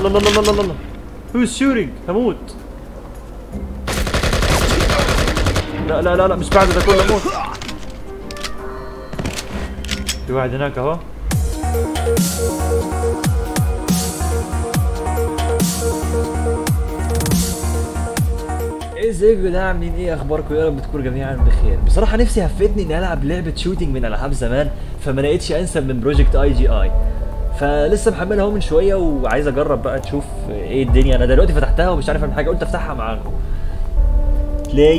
الله الله الله الله الله Who's shooting هموت لا لا لا لا مش بعد ده كله موت في واحد هناك اهو ازيكم يا جدعان عاملين ايه اخباركم يا رب تكونوا جميعا بخير بصراحه نفسي هفتني اني العب لعبه شوتينج من العاب زمان فما لقيتش انسب من بروجكت اي جي اي فلسه محملها اهو من شويه وعايز اجرب بقى تشوف ايه الدنيا انا دلوقتي فتحتها ومش عارف اعمل حاجه قلت افتحها معاكم تلاقي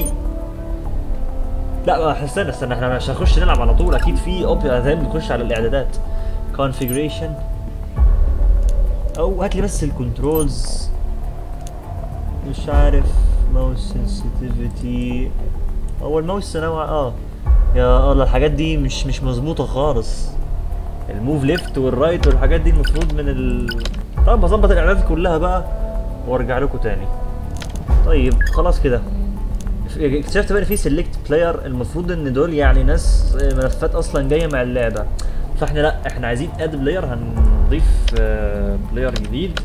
لا ما استنى استنى احنا مش هنخش نلعب على طول اكيد في اوبشن زي ما بنخش على الاعدادات configuration او هات لي بس الكنترولز مش عارف ماوس sensitivity هو الماوس نوع اه يا الله الحاجات دي مش مش مظبوطه خالص الموف ليفت والرايت والحاجات دي المفروض من ال طب بظبط الاعدادات كلها بقى وارجع لكم تاني طيب خلاص كده اكتشفت بقى إن في سيلكت بلاير المفروض ان دول يعني ناس ملفات اصلا جايه مع اللعبه فاحنا لا احنا عايزين اد بلاير هنضيف بلاير جديد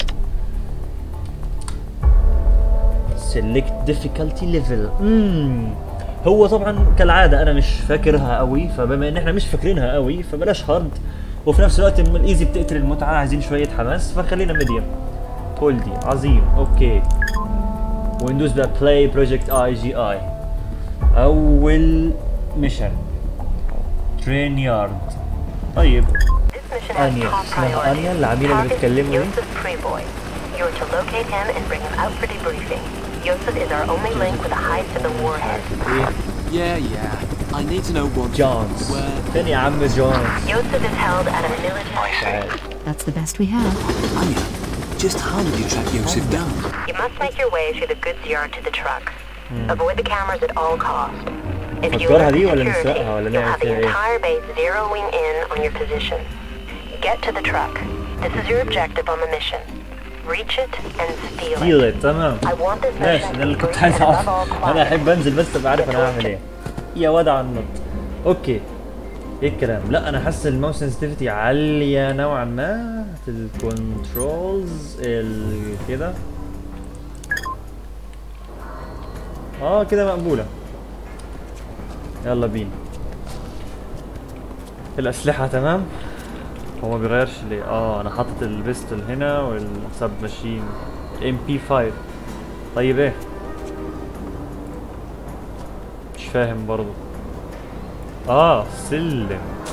سيلكت difficulty ليفل امم هو طبعا كالعاده انا مش فاكرها قوي فبما ان احنا مش فاكرينها قوي فبلاش هارد وفي نفس الوقت الايزي بتقتل المتعه عايزين شويه حماس فخلينا ميديوم هولدي عظيم اوكي ويندوز بقى بلاي بروجكت اي جي اي اول ميشن ترين يارد طيب This mission has أنيا. top اسمها priority. أنيا، العميلة اللي Target بتكلمني دي. Yosef Preboy. You're to locate him and bring him out for debriefing. Yosef is our only link with a hide to the warhead. ايه Yeah, yeah. I need to know what. جونز Where? فين يا عم جونز Yosef is held at a military. تعال That's the best we have. Anya, just how did you track Yosef down? You must make your way through the goods yard to the truck. Avoid the cameras at all cost. If you نفجرها alert دي ولا security, نسرقها ولا you'll نعمل have the فيها ايه؟ entire base zeroing in on your position. Get to the truck. This is your objective on the mission. Reach it and steal it. ديل تمام I want this ماشي mission ده اللي to be كنت brief عايز and اعرف above all انا quiet. احب انزل بس ابقى عارف انا هعمل ايه يا واد على النط اوكي ايه الكلام لا انا حاسس الماوس سنسيتيفيتي عاليه نوعا ما الكنترولز ال- كده اه كده مقبوله يلا بينا الاسلحه تمام هو ما بيغيرش ليه اه انا حاطط البيستول هنا والسب ماشين ام بي 5 طيب ايه مش فاهم برضو اه سلم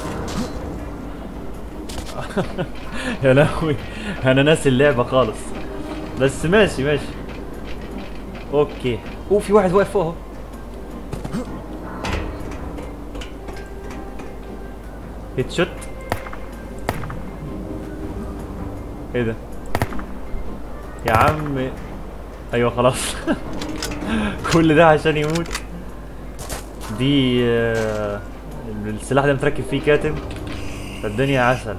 يا لهوي انا ناسي اللعبه خالص بس ماشي ماشي اوكي اوه في واحد واقف فوق اهو هيت شوت ايه ده يا عم ايوه خلاص كل ده عشان يموت دي آه، السلاح ده متركب فيه كاتم فالدنيا عسل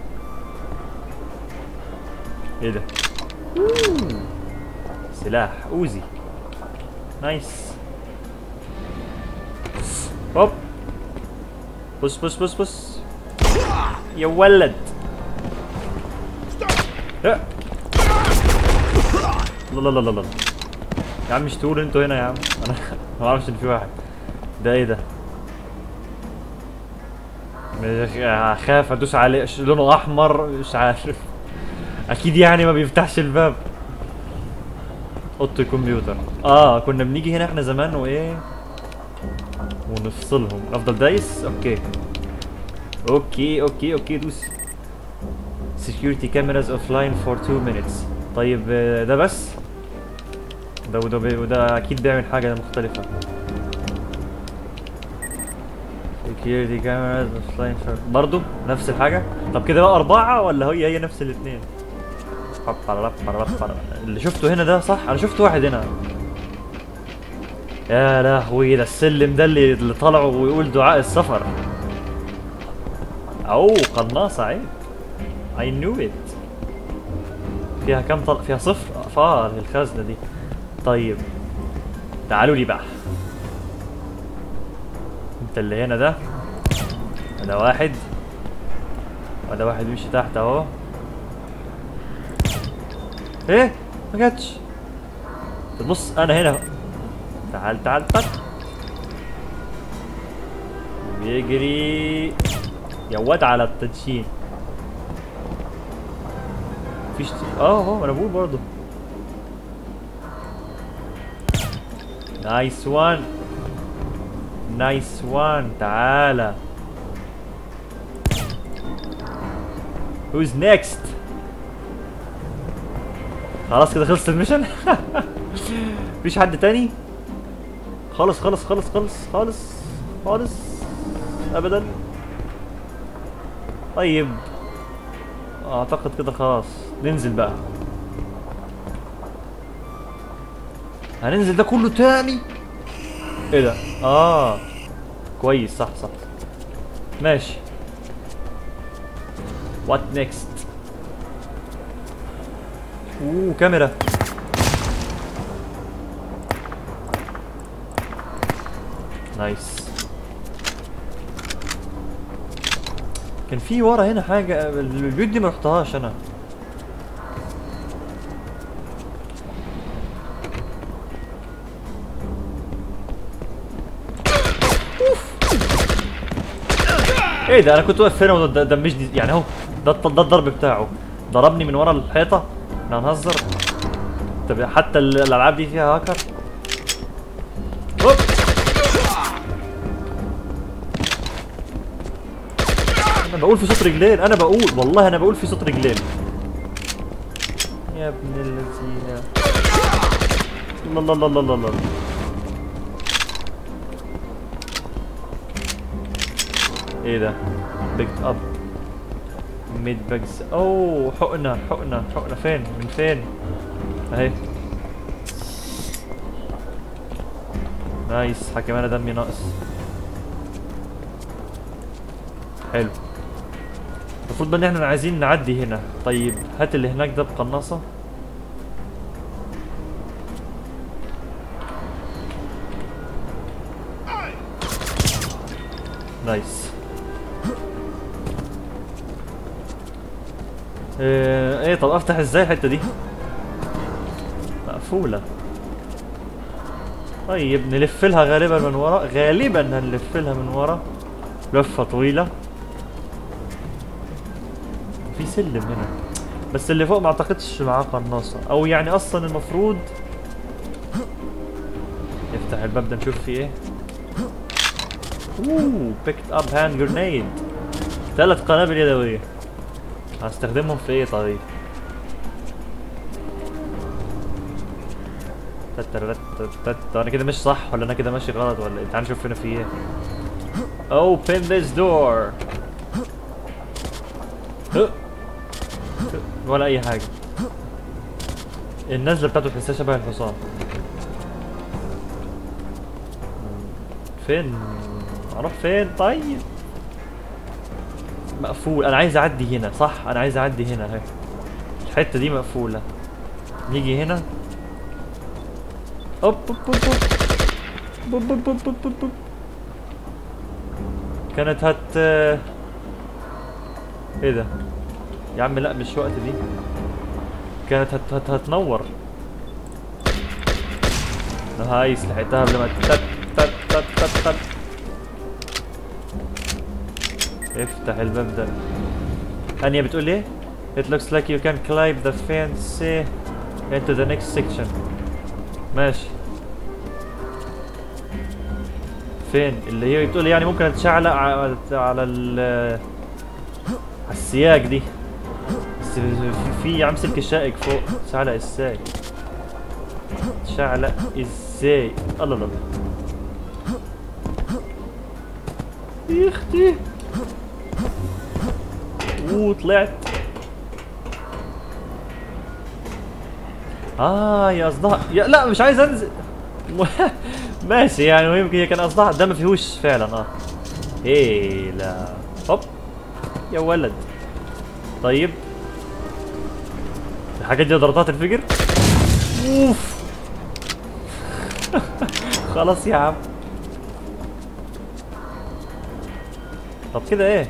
ايه ده أوه. سلاح اوزي نايس هوب بص بص بص بص يا ولد لا لا لا لا لا يا عم مش تقول انتوا هنا يا عم انا ما اعرفش ان في واحد ده ايه ده مش- اخاف ادوس عليه ش- لونه احمر مش عارف اكيد يعني ما بيفتحش الباب اوضه الكمبيوتر اه كنا بنيجي هنا احنا زمان وايه ونفصلهم افضل دايس اوكي اوكي اوكي اوكي دوس security cameras offline for 2 minutes طيب آه، ده بس ده وده بي- وده اكيد بيعمل حاجه مختلفه security cameras offline for برضه نفس الحاجه طب كده بقى اربعه ولا هي هي نفس الاثنين اللي شفته هنا ده صح انا شفت واحد هنا يا لهوي ده السلم ده اللي اللي طلعه ويقول دعاء السفر او قناصه عيب I knew it فيها كم طلق فيها صفر اه الخزنة دي طيب تعالوا لي بقى انت اللي هنا ده ده واحد وده واحد يمشي تحت اهو ايه ما جاتش طب بص انا هنا تعال تعال تعال بيجري يا واد على التدشين مفيش اه اهو انا بقول برضه نايس وان نايس وان تعالى Who's next؟ خلاص كده خلصت الميشن مفيش حد تاني خالص خالص خالص خالص خالص خالص ابدا طيب اعتقد كده خلاص ننزل بقى هننزل ده كله تاني ايه ده اه كويس صح صح ماشي وات نيكست اوه كاميرا نايس كان في ورا هنا حاجة البيوت دي ما رحتهاش انا ايه ده انا كنت واقف هنا ودمجني يعني اهو ده الط- ده الضرب بتاعه ضربني من ورا الحيطه احنا هنهزر طب حتى ال- الالعاب دي فيها هاكر هوب انا بقول في صوت رجلين انا بقول والله انا بقول في صوت رجلين يا ابن الذين الله الله الله الله الله ايه ده بيكت اب ميد باجز اوه حقنه حقنه حقنه فين من فين اهي نايس حكم انا دمي ناقص حلو المفروض بقى ان احنا عايزين نعدي هنا طيب هات اللي هناك ده بقناصه نايس ايه إيه، طب افتح ازاي الحته دي مقفوله طيب نلف لها غالبا من ورا غالبا هنلف لها من ورا لفه طويله في سلم هنا بس اللي فوق ما اعتقدش معاه قناصه او يعني اصلا المفروض نفتح الباب ده نشوف فيه ايه اوه بيكت اب هاند جرنيد ثلاث قنابل يدويه هستخدمهم في ايه طيب تترتتت. طب انا كده ماشي صح ولا انا كده ماشي غلط ولا ايه تعال نشوف هنا في ايه open this door أه. ولا اي حاجه النزله بتاعته تحسها شبه الحصان فين اروح فين طيب مقفول انا عايز اعدي هنا صح انا عايز اعدي هنا اهي الحته دي مقفوله نيجي هنا اوب اوب اوب اوب اوب اوب اوب اوب اوب اوب. كانت هت ايه ده يا عم لا مش وقت دي كانت هت... هت... هتنور نايس لحقتها قبل ما تت تت تت تت تت افتح الباب ده انيا بتقول ايه؟ It looks like you can climb the fence eh, into the next section ماشي فين اللي هي بتقول يعني ممكن اتشعلق على على ال على السياج دي بس في في عم سلك الشائك فوق تشعلق ازاي تشعلق ازاي الله الله يا اختي وطلعت اه يا قصدها يا لا مش عايز انزل ماشي يعني يمكن هي كان قصدها ده ما فيهوش فعلا اه ايه لا هوب يا ولد طيب الحاجات دي ضربات الفجر اوف خلاص يا عم طب كده ايه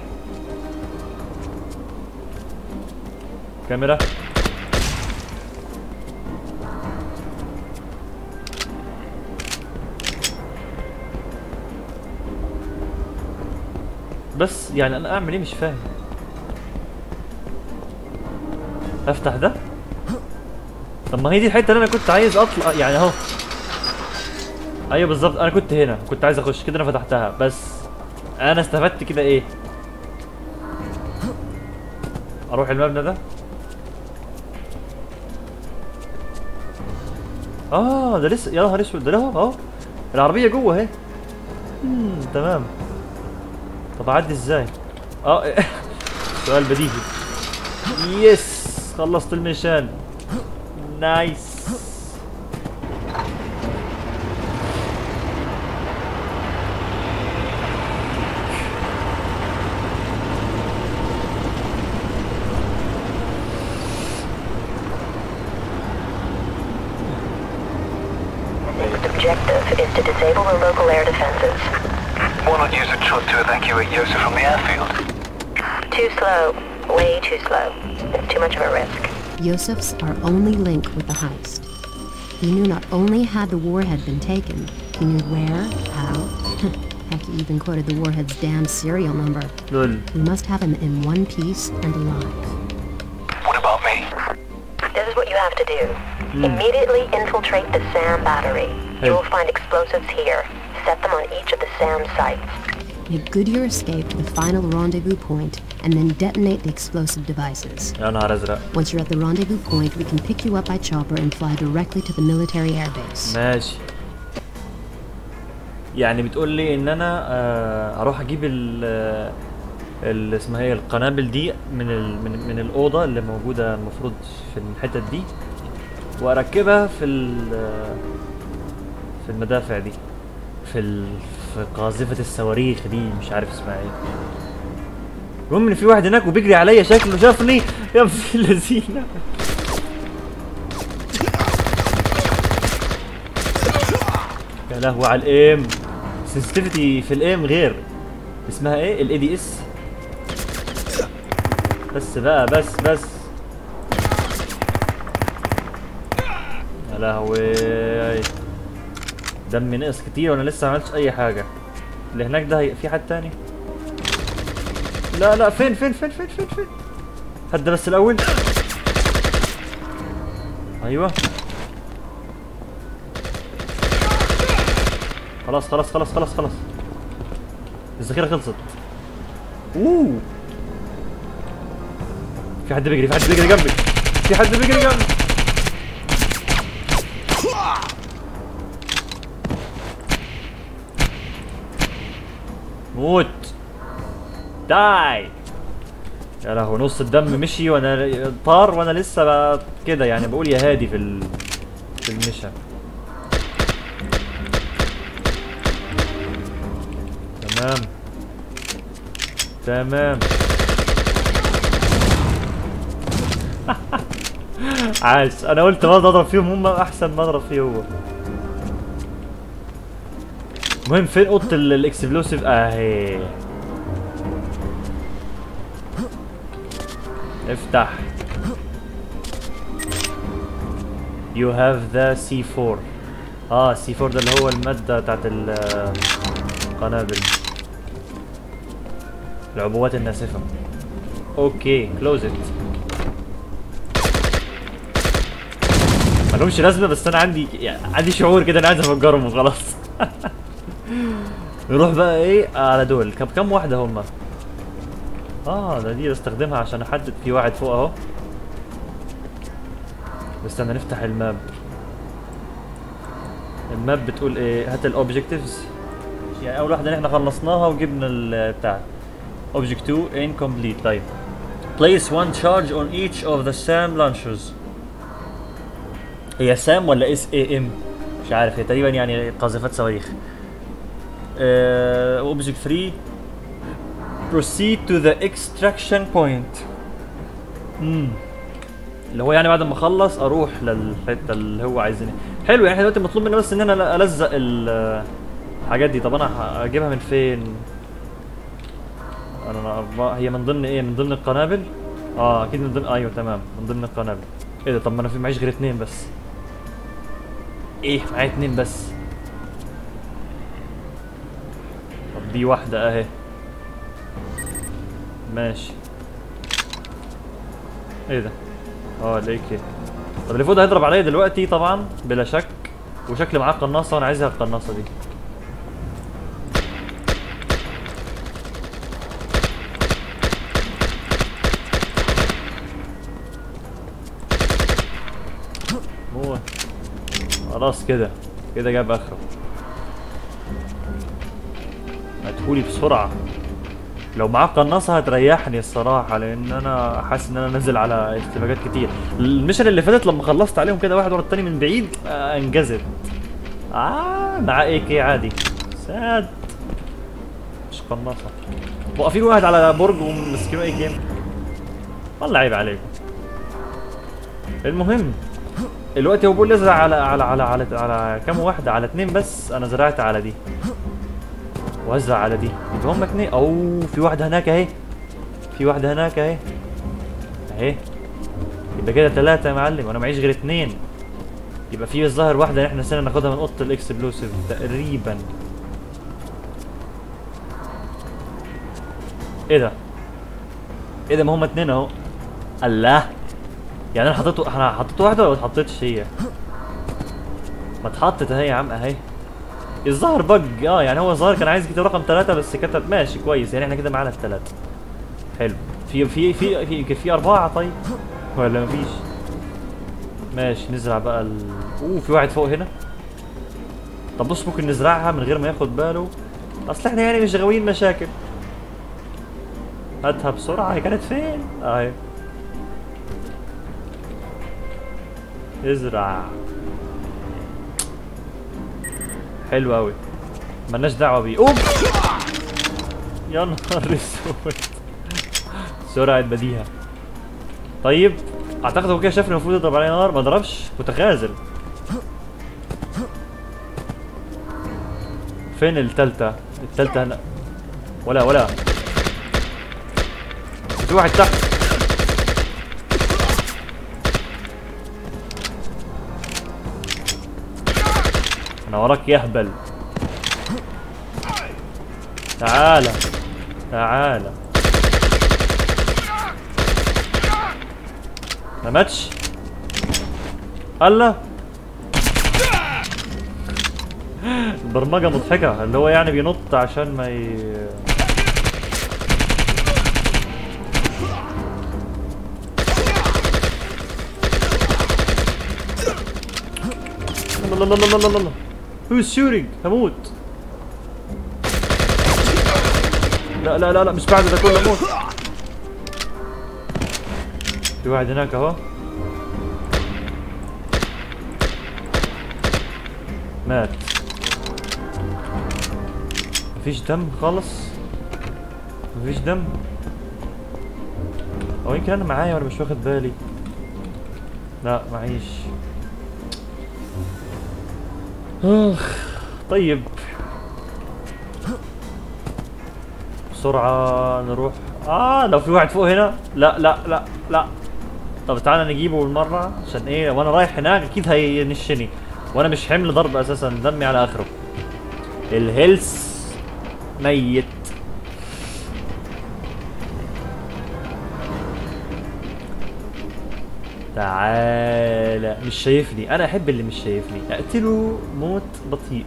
بس يعني انا اعمل ايه مش فاهم افتح ده طب ما هي دي الحته اللي انا كنت عايز اطلع يعني اهو ايوه بالظبط انا كنت هنا كنت عايز اخش كده انا فتحتها بس انا استفدت كده ايه اروح المبنى ده اه ده لسه يا نهار اسود ده اهو اهو العربيه جوه اهي مم، تمام طب اعدي ازاي اه سؤال بديهي يس خلصت الميشان نايس Next objective is to disable the local air defenses. Why not use a truck to evacuate Yosef from the airfield? Too slow. Way too slow. It's too much of a risk. Yosef's our only link with the heist. He knew not only had the warhead been taken, he knew where, how. Heck, he even quoted the warhead's damn serial number. لول We must have him in one piece and alive. What about me? This is what you have to do. Immediately infiltrate the SAM battery. Hey. You will find explosives here. Set them on each of the SAM sites. Make good your escape to the final rendezvous point and then detonate the explosive devices. يا نهار ازرق Once you're at the rendezvous point, we can pick you up by chopper and fly directly to the military airbase. ماشي يعني بتقول لي ان انا آه، اروح اجيب ال آه، ال- اسمها ايه القنابل دي من ال من, من الاوضه اللي موجوده المفروض في الحتت دي واركبها في ال- آه، في المدافع دي في ال في قاذفه الصواريخ دي مش عارف اسمها ايه المهم ان في واحد هناك وبيجري عليا شكله شافني يا ابن اللذينه يا لهوي على الايم سنسيتيفيتي في الايم غير اسمها ايه الاي دي اس بس بقى بس بس يا لهوي دمي نقص كتير وانا لسه ما عملتش اي حاجه اللي هناك ده هي- في حد تاني لا لا فين فين فين فين فين فين هدى بس الاول ايوه خلاص خلاص خلاص خلاص خلاص الذخيرة خلصت اوه في حد بيجري في حد بيجري جنبي في حد بيجري جنبي موت داي يا لهوي نص الدم مشي وانا طار وانا لسه بقى كده يعني بقول يا هادي في ال... في المشن تمام تمام عاش انا قلت برضه اضرب فيهم هم احسن ما اضرب فيه هو المهم فين اوضه ال- الاكسبلوسيف اهي افتح You have the C4 اه C4 ده اللي هو المادة بتاعت ال- القنابل العبوات الناسفة اوكي كلوز ات مالهمش لازمة بس انا عندي يعني عندي شعور كده انا عايز افجرهم وخلاص نروح بقى ايه على دول كم كم واحدة هما اه ده دي بستخدمها عشان احدد في واحد فوق اهو استنى نفتح الماب الماب بتقول ايه هات الاوبجكتيفز يعني اول واحده احنا خلصناها وجبنا البتاع object 2 incomplete طيب place one charge on each of the SAM launchers هي سام ولا اس اي ام مش عارف هي تقريبا يعني قاذفات صواريخ uh, object 3 proceed to the extraction point امم اللي هو يعني بعد ما اخلص اروح للحته اللي هو عايزني حلو يعني احنا دلوقتي مطلوب مني بس ان انا الزق ال- الحاجات دي طب انا ه- اجيبها من فين انا أنا- هي من ضمن ايه من ضمن القنابل اه اكيد من ضمن ايوه تمام من ضمن القنابل ايه ده طب ما انا في معيش غير اتنين بس ايه معايا اتنين بس طب دي واحده اهي ماشي ايه ده اه الاي كي طب اللي فوق ده هيضرب عليا دلوقتي طبعا بلا شك وشكل معاه قناصه وانا عايزها القناصه دي هو خلاص كده كده جاب اخره هاتهولي بسرعه لو معاه قناصة هتريحني الصراحة لأن أنا حاسس إن أنا نازل على اشتباكات كتير. المشن اللي فاتت لما خلصت عليهم كده واحد ورا التاني من بعيد آه انجزت. آه مع اي كي عادي. ساد مش قناصة. واقفين واحد على برج ومسكينه اي جيم. والله عيب عليكم. المهم الوقت هو بيقول لي ازرع على على على على, على كام واحدة على اتنين بس أنا زرعت على دي. وزع على دي يبقى هم اتنين اوه في واحده هناك اهي في واحده هناك اهي اهي يبقى كده ثلاثة يا معلم وانا معيش غير اتنين يبقى في الظاهر واحدة احنا نسينا ناخدها من اوضة الاكسبلوسيف تقريبا ايه ده؟ ايه ده ما هم اتنين اهو الله يعني انا حطيته انا حطيت واحدة ولا ما اتحطتش هي؟ ما اتحطت اهي يا عم اهي الظاهر بج اه يعني هو الظاهر كان عايز يكتب رقم ثلاثة بس كتب ماشي كويس يعني احنا كده معانا الثلاثة حلو في في في في في أربعة طيب ولا مفيش ماشي نزرع بقى ال اوه في واحد فوق هنا طب بص ممكن نزرعها من غير ما ياخد باله اصل احنا يعني مش غاويين مشاكل هاتها بسرعة هي كانت فين؟ اهي ازرع حلو قوي ملناش دعوه بيه اوف يا نهار اسود سرعه بديهه طيب اعتقد هو كده شافني المفروض يضرب علي نار ما ضربش متخاذل فين التالتة؟ التالتة هنا ولا ولا في واحد تحت انا وراك يهبل تعالى تعالى ما ماتش الله البرمجة مضحكة اللي هو يعني بينط عشان ما ي... الله الله الله الله الله الله Who's shooting؟ هموت لا لا لا لا مش بعد ده كله موت في واحد هناك اهو مات مفيش دم خالص مفيش دم او يمكن انا معايا وانا مش واخد بالي لا معيش اخ طيب بسرعة نروح اه لو في واحد فوق هنا لا لا لا لا طب تعالى نجيبه بالمرة عشان ايه وانا رايح هناك اكيد هينشني وانا مش حمل ضرب اساسا دمي على اخره الهيلث ميت تعالى مش شايفني انا احب اللي مش شايفني اقتله موت بطيء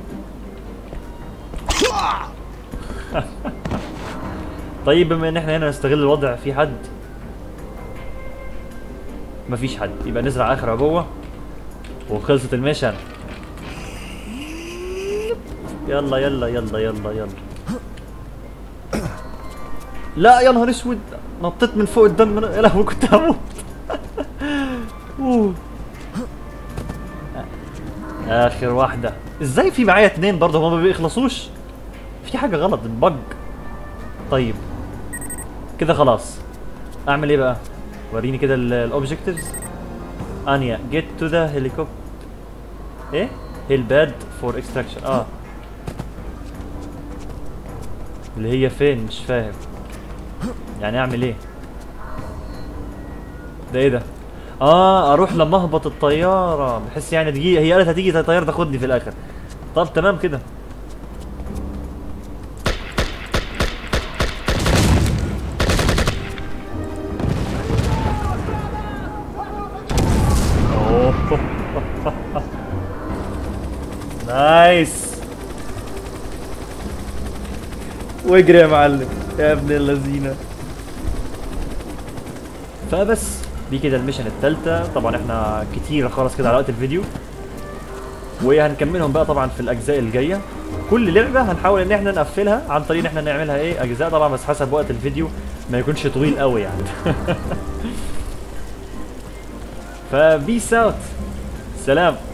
طيب بما ان احنا هنا نستغل الوضع في حد مفيش حد يبقى نزرع اخر عبوه وخلصت الميشن يلا يلا يلا يلا يلا لا يا نهار اسود نطيت من فوق الدم يا لهوي كنت هموت أوه. اخر واحده ازاي في معايا اتنين برضه هما ما بيخلصوش في حاجه غلط بج طيب كده خلاص اعمل ايه بقى وريني كده الاوبجكتيفز انيا جيت تو ذا هليكوبتر ايه هيل باد فور اكستراكشن اه اللي هي فين مش فاهم يعني اعمل ايه ده ايه ده اه اروح لما اهبط الطياره بحس يعني دقيقه هي قالت هتيجي الطياره تاخدني في الاخر طب تمام كده نايس واجري يا معلم يا ابن اللذينه فبس دي كده الميشن التالتة طبعا احنا كتير خلاص كده على وقت الفيديو وهنكملهم بقى طبعا في الاجزاء الجايه كل لعبه هنحاول ان احنا نقفلها عن طريق ان احنا نعملها ايه اجزاء طبعا بس حسب وقت الفيديو ما يكونش طويل قوي يعني فبيس اوت سلام